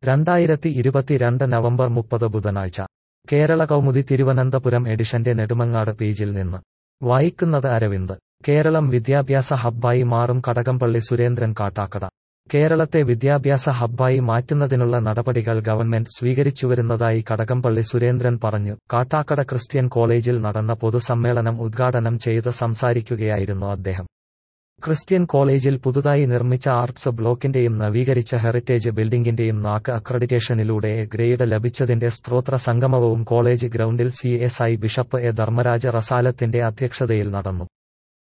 രണ്ടായിരത്തി ഇരുപത്തിരണ്ട് നവംബർ മുപ്പത് ബുധനാഴ്ച കേരള കൗമുദി തിരുവനന്തപുരം എഡിഷന്റെ നെടുമങ്ങാട് പേജിൽ നിന്ന് വായിക്കുന്നത് അരവിന്ദ് കേരളം വിദ്യാഭ്യാസ ഹബ്ബായി മാറും കടകംപള്ളി സുരേന്ദ്രൻ കാട്ടാക്കട കേരളത്തെ വിദ്യാഭ്യാസ ഹബ്ബായി മാറ്റുന്നതിനുള്ള നടപടികൾ ഗവൺമെന്റ് സ്വീകരിച്ചുവരുന്നതായി കടകംപള്ളി സുരേന്ദ്രൻ പറഞ്ഞു കാട്ടാക്കട ക്രിസ്ത്യൻ കോളേജിൽ നടന്ന പൊതുസമ്മേളനം ഉദ്ഘാടനം ചെയ്ത് സംസാരിക്കുകയായിരുന്നു അദ്ദേഹം ക്രിസ്ത്യൻ കോളേജിൽ പുതുതായി നിർമ്മിച്ച ആർട്സ് ബ്ലോക്കിന്റെയും നവീകരിച്ച ഹെറിറ്റേജ് ബിൽഡിംഗിന്റെയും നാക്ക് അക്രഡിറ്റേഷനിലൂടെ എ ഗ്രേഡ് ലഭിച്ചതിന്റെ സ്ത്രോത്ര സംഗമവും കോളേജ് ഗ്രൗണ്ടിൽ C S I bishop A Dharmaraja റസാലത്തിന്റെ അധ്യക്ഷതയിൽ നടന്നു